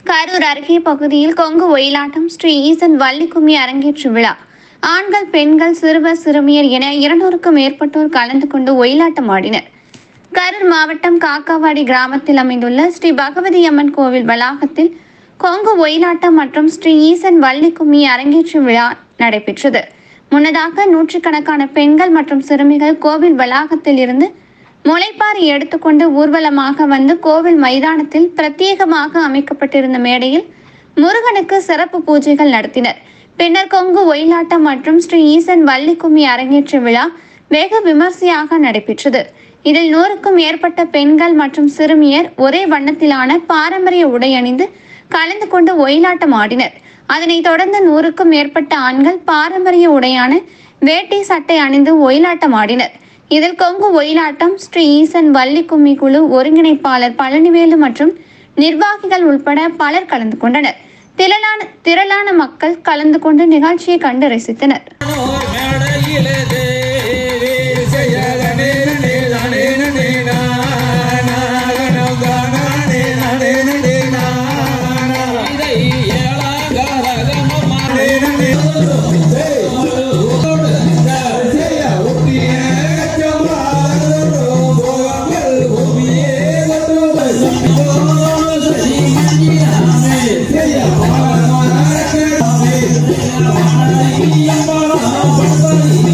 கரூர் அருகே பகுதியில் கொங்கு ஒயிலாட்டம் ஸ்ரீ ஈசன் வள்ளிக்கும்மி அரங்கேற்று விழா ஆண்கள் பெண்கள் சிறுவர் சிறுமியர் என இருநூறுக்கும் மேற்பட்டோர் கலந்து கொண்டு ஒயிலாட்டம் ஆடினர் கரூர் மாவட்டம் காக்காவாடி கிராமத்தில் அமைந்துள்ள ஸ்ரீ பகவதி அம்மன் கோவில் வளாகத்தில் கொங்கு ஒயிலாட்டம் மற்றும் ஸ்ரீ ஈசன் வள்ளிக்கும்மி அரங்கேற்று விழா நடைபெற்றது முன்னதாக நூற்றுக்கணக்கான பெண்கள் மற்றும் சிறுமிகள் கோவில் வளாகத்தில் இருந்து முளைப்பாரி எடுத்துக்கொண்டு ஊர்வலமாக வந்து கோவில் மைதானத்தில் பிரத்யேகமாக அமைக்கப்பட்டிருந்த மேடையில் முருகனுக்கு சிறப்பு பூஜைகள் நடத்தினர் பின்னர் கொங்கு ஒயிலாட்டம் மற்றும் ஸ்ரீ ஈசன் வள்ளிக்கும்மி அரங்கேற்ற விழா வெகு விமர்சையாக நடைபெற்றது இதில் நூறுக்கும் மேற்பட்ட பெண்கள் மற்றும் சிறுமியர் ஒரே வண்ணத்திலான பாரம்பரிய உடை அணிந்து கலந்து கொண்டு ஒயிலாட்டம் ஆடினர் அதனைத் தொடர்ந்து நூறுக்கும் மேற்பட்ட ஆண்கள் பாரம்பரிய உடையான வேட்டி சட்டை அணிந்து ஒயிலாட்டம் ஆடினர் இதில் கொங்கு ஒயிலாட்டம் ஸ்ரீ ஈசன் வள்ளி கும்மி குழு ஒருங்கிணைப்பாளர் பழனிவேலு மற்றும் நிர்வாகிகள் உட்பட பலர் கலந்து கொண்டனர் திரளான திரளான மக்கள் கலந்து கொண்டு நிகழ்ச்சியை கண்டு ரசித்தனர் ஓர் மேடையிலே தேவி செய்யதனே நனே நானே நனே நானா, கனம் தானானே நானே நனே நானா. இதை ஏழாகரகமம் மானே நனே. செய்ய ஒட்டிய கச்சமாதரும் போகாமல் பூமியே கட்டுமல். செய்ய பாலமான